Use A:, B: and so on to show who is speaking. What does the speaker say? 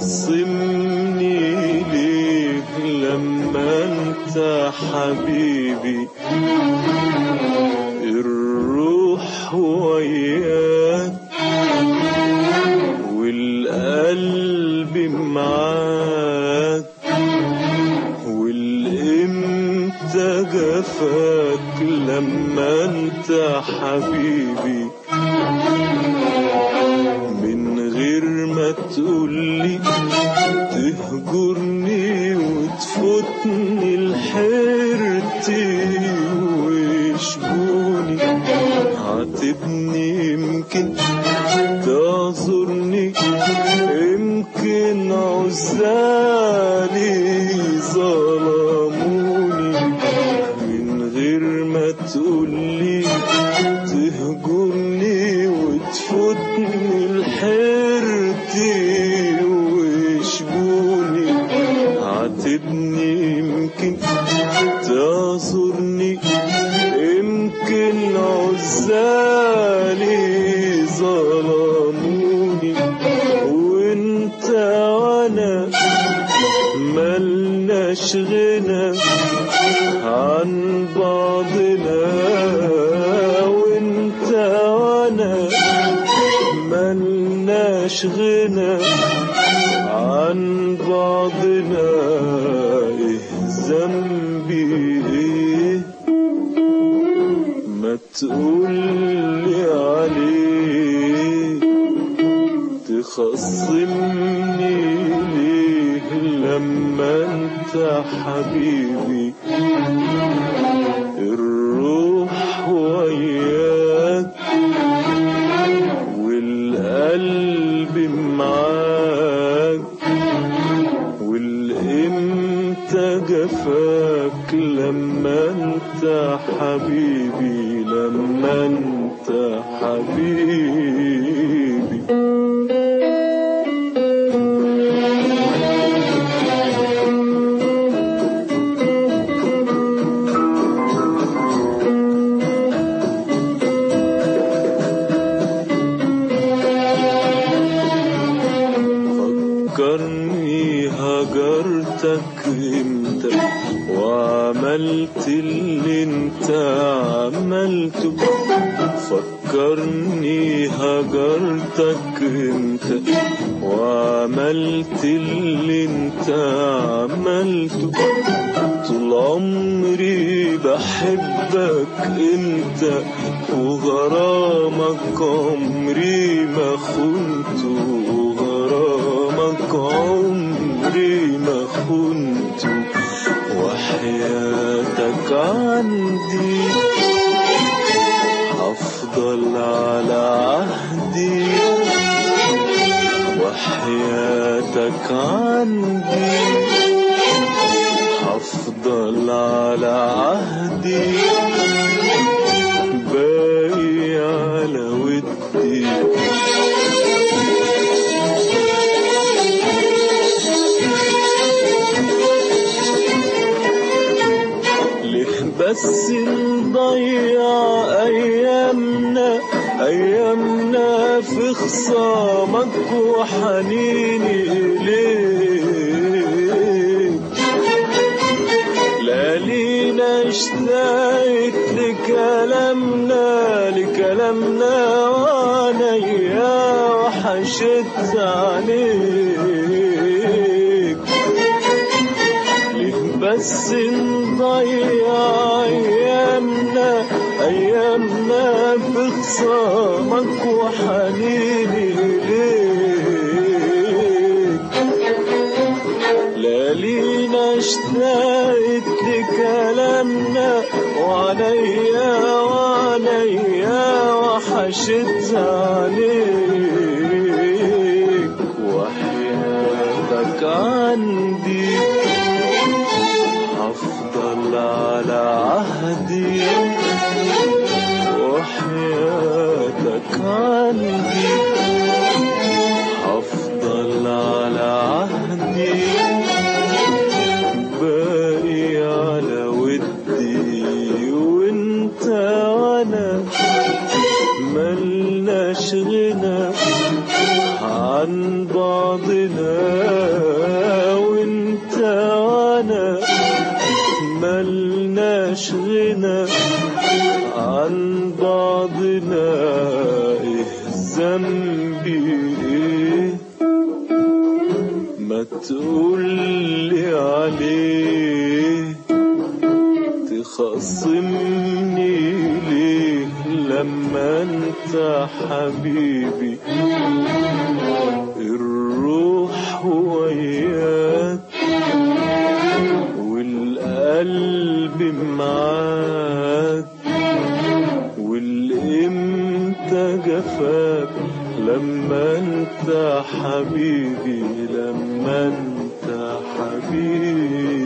A: تخصمني ليه لما انت حبيبي الروح وياك والقلب معاك والامتى جفاك لما انت حبيبي من غير ما تقولي تهجرني وتفوتني لحيرتي ويشبوني عاتبني يمكن تعذرني يمكن عزالي ظلموني من غير ما تقولي تهجرني وتفوتني لحيرتي ويشبوني عاتبني يمكن تعذرني يمكن عزالي ظلموني وانت وانا ملناش غنى عن بعضنا وانت وانا ملناش غنى عن بعضنا ايه ذنبي ايه ما تقولي عليه تخصمني ليه لما انت حبيبي الروح وياك والقلب معاك والامتى جفاك لما انت حبيبي لما انت حبيبي فكرني هجرتك امتى وعملت اللي انت عملته فكرني هجرتك امتى وعملت اللي انت عملته طول عمري بحبك انت وغرامك عمري ما خنته وغرامك عمري ما خنته وحياتك عندي هفضل على عهدي وحياتك عندي هفضل على عهدي باقي على ودي ليه بس نضيع ايامنا ايامنا في خصامك وحنيني اليك لا لينا اشتقت لكلامنا لكلامنا وعينيا وحشت عليك ليه بس نضيع ايامنا ايامنا في خصامك وحنيني اليك لا لينا اشتقت لكلامنا وعليا وعليا وحشت عليك وحياتك عندي هفضل على عهدي وحياتك عندي هفضل على عهدي باقي على ودي وانت وانا ملناش غنى عن بعضنا ملناش غنى عن بعضنا ايه ذنبي ايه ما تقولي عليه تخصمني ليه لما انت حبيبي الروح وياك والقلب معاك والامتى جفاك لما انت حبيبي لما انت حبيبي